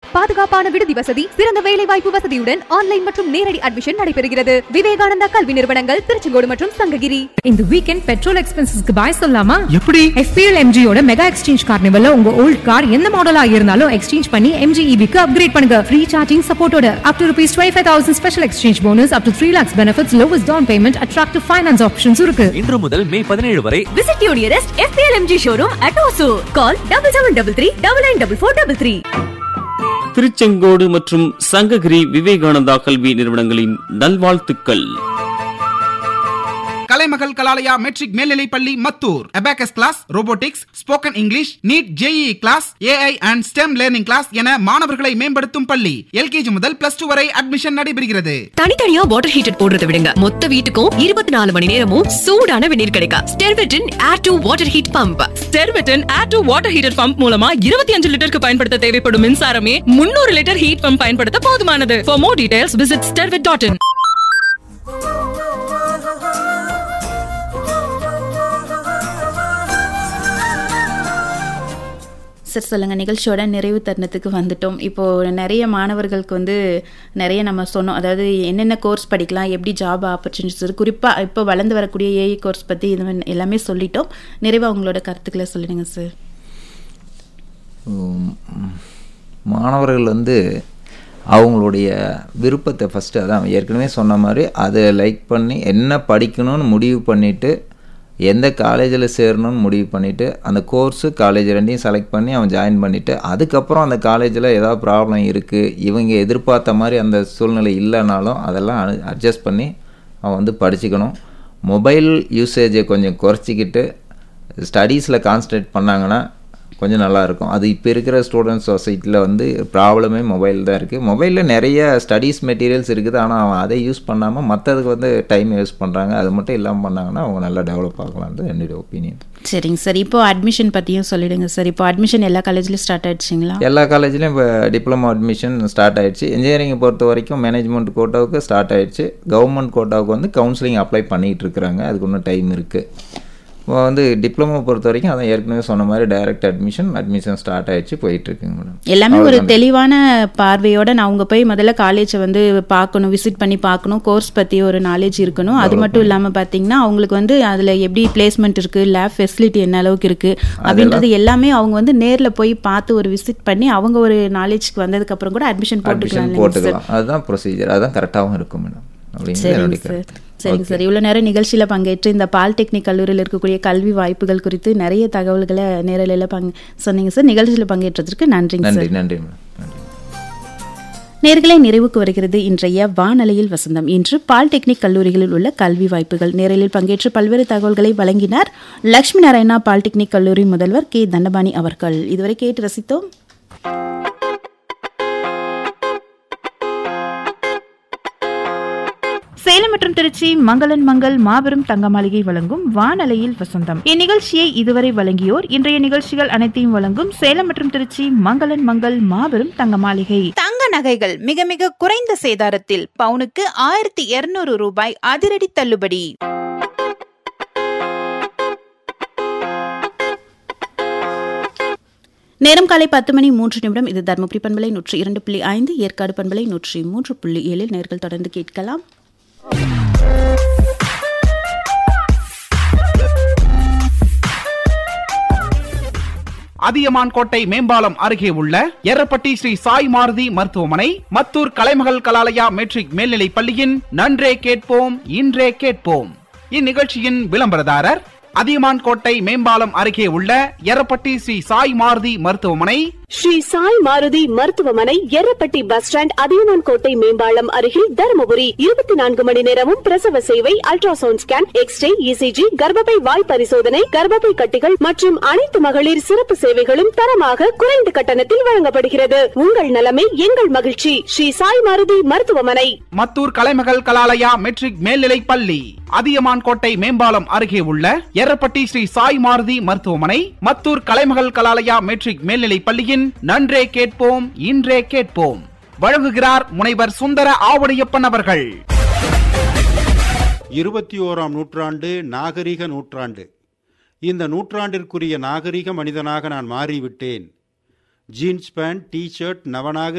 பாதுகாப்பான விடுதி வசதி சிறந்த வேலை வாய்ப்பு வசதியுடன் ஆன்லைன் மற்றும் நேரடி அட்மிஷன் நடைபெறுகிறது விவேகானந்தா கல்வி நிறுவனங்கள் திருச்செங்கோடு மற்றும் சங்ககிரி இந்த வீக்கெண்ட் பெட்ரோல் எக்ஸ்பென்சஸ்க்கு பாய் சொல்லலாமா எப்படி எஃபிஎல் எம்ஜியோட மெகா எக்ஸ்சேஞ்ச் கார்னிவல்ல உங்க ஓல்ட் கார் எந்த மாடலா இருந்தாலும் எக்ஸ்சேஞ்ச் பண்ணி எம்ஜி க்கு அப்கிரேட் பண்ணுங்க ஃப்ரீ சார்ஜிங் சப்போர்ட்டோட up to rupees twenty five thousand special exchange bonus up to three lakhs benefits lowest down payment attractive finance options இருக்கு இன்று முதல் மே பதினேழு வரை visit you nearest FPL showroom at Hosur call double seven double three double nine double four double three Tiruchengode மற்றும் சங்ககிரி விவேகானந்தா கல்வி நிறுவனங்களின் நல்வாழ்த்துக்கள் கலைமகள் கலாலயா மெட்ரிக் மேல்நிலைப் பள்ளி Mathur abacus class robotics spoken English NEET JEE class AI and STEM learning class என மாணவர்களை மேம்படுத்தும் பள்ளி எல்கேஜி முதல் பிளஸ் டூ வரை அட்மிஷன் நடைபெறுகிறது தனித்தனியா வாட்டர் ஹீட்டர் போடுறத விடுங்க மொத்த வீட்டுக்கும் இருபத்தி நாலு மணி நேரமும் சூடான வெந்நீர் கிடைக்கும் ஸ்டெர்வெட்டின் air to water heat pump ஸ்டெர்வெட்டன் air to water heater pump மூலமா இருபத்தி அஞ்சு லிட்டருக்கு பயன்படுத்த தேவைப்படும் மின்சாரமே முன்னூறு லிட்டர் ஹீட் பம்ப் பயன்படுத்த போதுமானது for more details visit Sterwet dot in sir சொல்லுங்க நிகழ்ச்சியோட நிறைவு தருணத்துக்கு வந்துட்டோம் இப்போ நிறைய மாணவர்களுக்கு வந்து நிறைய நம்ம சொன்னோம் அதாவது என்னென்ன கோர்ஸ் படிக்கலாம் எப்படி ஜாப் ஆப்பர்ச்சுனிட்டிஸ் குறிப்பாக இப்போ வளர்ந்து வரக்கூடிய ஏஐ கோர்ஸ் பற்றி இது மாதிரி எல்லாமே சொல்லிட்டோம் நிறைவாக உங்களோட கருத்துக்களை சொல்லிடுங்க சார் உம், மாணவர்கள் வந்து அவங்களுடைய விருப்பத்தை ஃபஸ்ட்டு அதான் ஏற்கனவே சொன்ன மாதிரி அதை லைக் பண்ணி என்ன படிக்கணும்னு முடிவு பண்ணிவிட்டு எந்த காலேஜில் சேரணும்னு முடிவு பண்ணிவிட்டு அந்த கோர்ஸு காலேஜ் ரெண்டையும் செலக்ட் பண்ணி அவன் ஜாயின் பண்ணிவிட்டு அதுக்கப்புறம் அந்த காலேஜில் ஏதாவது ப்ராப்ளம் இருக்குது இவங்க எதிர்பார்த்த மாதிரி அந்த சூழ்நிலை இல்லைனாலும் அதெல்லாம் அட்ஜஸ்ட் பண்ணி அவன் வந்து படிச்சுக்கணும் மொபைல் யூசேஜை கொஞ்சம் குறைச்சிக்கிட்டு ஸ்டடீஸில் கான்சன்ட்ரேட் பண்ணாங்கன்னா கொஞ்சம் நல்லா இருக்கும் அது இப்போ இருக்கிற ஸ்டூடெண்ட் சொசைட்டியில் வந்து ப்ராப்ளமே மொபைல் தான் இருக்குது மொபைலில் நிறைய ஸ்டடீஸ் மெட்டீரியல்ஸ் இருக்குது ஆனால் அவன் அதை யூஸ் பண்ணாமல் மற்றதுக்கு வந்து டைம் யூஸ் பண்ணுறாங்க அது மட்டும் இல்லாமல் பண்ணாங்கன்னா அவங்க நல்லா டெவலப் ஆகலான்றது என்னுடைய ஒப்பீனியன் சரிங்க சார் இப்போ அட்மிஷன் பற்றியும் சொல்லிடுங்க சார் இப்போ அட்மிஷன் எல்லா காலேஜ்லையும் ஸ்டார்ட் ஆயிடுச்சுங்களா எல்லா காலேஜ்லேயும் இப்போ டிப்ளமோ அட்மிஷன் ஸ்டார்ட் ஆயிடுச்சு இன்ஜினியரிங்கை பொறுத்த வரைக்கும் மேனேஜ்மெண்ட் கோட்டாவுக்கு ஸ்டார்ட் ஆயிடுச்சு கவர்மெண்ட் கோட்டாவுக்கு வந்து கவுன்சிலிங் அப்ளை பண்ணிகிட்டு இருக்கிறாங்க அதுக்கு இன்னும் டைம் இருக்குது இப்போ வந்து டிப்ளமோ பொறுத்த வரைக்கும் அதான் ஏற்கனவே சொன்ன மாதிரி டைரக்ட் அட்மிஷன் அட்மிஷன் ஸ்டார்ட் ஆயிடுச்சு போயிட்டு இருக்குங்க மேடம் எல்லாமே ஒரு தெளிவான பார்வையோட நான் அவங்க போய் முதல்ல காலேஜை வந்து பார்க்கணும் விசிட் பண்ணி பார்க்கணும் கோர்ஸ் பற்றி ஒரு நாலேஜ் இருக்கணும் அது மட்டும் இல்லாமல் பார்த்தீங்கன்னா அவங்களுக்கு வந்து அதில் எப்படி பிளேஸ்மெண்ட் இருக்குது லேப் ஃபெசிலிட்டி என்ன அளவுக்கு இருக்குது அப்படின்றது எல்லாமே அவங்க வந்து நேரில் போய் பார்த்து ஒரு விசிட் பண்ணி அவங்க ஒரு நாலேஜ்க்கு வந்ததுக்கப்புறம் கூட அட்மிஷன் அட்மிஷன் போட்டுக்கலாம் இல்லைங்க சார் போட்டுக்கலாம் அதுதான் ப்ரொசீஜர் அதுதான் கரெக்டாகவும் இருக்கும் மேடம் அப்படிங்கிறது சரிங்க என்னுடைய சார் கருத்து சரிங்க சார் இவ்வளோ நேரம் நிகழ்ச்சியில் பங்கேற்று இந்த பாலிடெக்னிக் கல்லூரியில் இருக்கக்கூடிய கல்வி வாய்ப்புகள் குறித்து நிறைய தகவல்களை நேரலையில் பங்கு சொன்னீங்க சார் நிகழ்ச்சியில் பங்கேற்றதற்கு நன்றிங்க நன்றி சார் நன்றி மேடம் நன்றி நேர்களை நிறைவுக்கு வருகிறது இன்றைய வானலையில் வசந்தம் இன்று பாலிடெக்னிக் கல்லூரிகளில் உள்ள கல்வி வாய்ப்புகள் நேரலில் பங்கேற்று பல்வேறு தகவல்களை வழங்கினார் லட்சுமி நாராயணா பாலிடெக்னிக் கல்லூரி முதல்வர் கே தண்டபாணி அவர்கள் இதுவரை கேட்டு ரசித்தோம் சேலம் மற்றும் திருச்சி மங்களன் மங்கள் மாபெரும் தங்க மாளிகை வழங்கும் வானலையில் வசந்தம் இந்நிகழ்ச்சியை இதுவரை வழங்கியோர் இன்றைய நிகழ்ச்சிகள் அனைத்தையும் வழங்கும் சேலம் மற்றும் திருச்சி மங்களன் மங்கள் மாபெரும் தங்க மாளிகை தங்க நகைகள் மிக மிக குறைந்த சேதாரத்தில் பவுனுக்கு ஆயிரத்தி இருநூறு ரூபாய் அதிரடி தள்ளுபடி நேரம் காலை பத்து மணி மூன்று நிமிடம் இது தருமபுரி பண்பலை நூற்றி இரண்டு புள்ளி ஐந்து ஏற்காடு பண்பலை நூற்றி மூன்று புள்ளி ஏழில் நேர்கள் தொடர்ந்து கேட்கலாம் அதியமான் கோட்டை மேம்பாலம் அருகே உள்ள எர்ரப்பட்டி ஸ்ரீ சாய் மாருதி மருத்துவமனை மத்தூர் கலைமகள் கலாலயா மெட்ரிக் மேல்நிலைப் பள்ளியின் நன்றே கேட்போம் இன்றே கேட்போம் இந்நிகழ்ச்சியின் விளம்பரதாரர் அதியமான் கோட்டை மேம்பாலம் அருகே உள்ள எர்ரப்பட்டி ஸ்ரீ சாய் மாருதி மருத்துவமனை ஸ்ரீ சாய் மாருதி மருத்துவமனை எர்ரப்பட்டி பஸ் ஸ்டாண்ட் அதியமான் கோட்டை மேம்பாலம் அருகில் தருமபுரி இருபத்தி நான்கு மணி நேரமும் பிரசவ சேவை அல்ட்ராசவுண்ட் ஸ்கேன் எக்ஸ்ரே இசிஜி கர்ப்பப்பை வாய் பரிசோதனை கர்ப்பப்பை கட்டிகள் மற்றும் அனைத்து மகளிர் சிறப்பு சேவைகளும் தரமாக குறைந்த கட்டணத்தில் வழங்கப்படுகிறது உங்கள் நலமே எங்கள் மகிழ்ச்சி ஸ்ரீ சாய் மாருதி மருத்துவமனை மத்தூர் கலைமகள் கலாலயா மெட்ரிக் மேல்நிலைப் பள்ளி அதியமான் கோட்டை மேம்பாலம் அருகே உள்ள எர்ரப்பட்டி ஸ்ரீ சாய் மாருதி மருத்துவமனை மத்தூர் கலைமகள் கலாலயா மெட்ரிக் மேல்நிலைப் பள்ளியின் நன்றே கேட்போம் இன்றே கேட்போம் வழங்குகிறார் முனைவர் சுந்தர ஆவடியப்பன் அவர்கள் இருபத்தி ஓராம் நூற்றாண்டு நாகரிக நூற்றாண்டு இந்த நூற்றாண்டிற்குரிய நாகரிக மனிதனாக நான் மாறிவிட்டேன் ஜீன்ஸ் பேண்ட் டி ஷர்ட் நவநாகரிக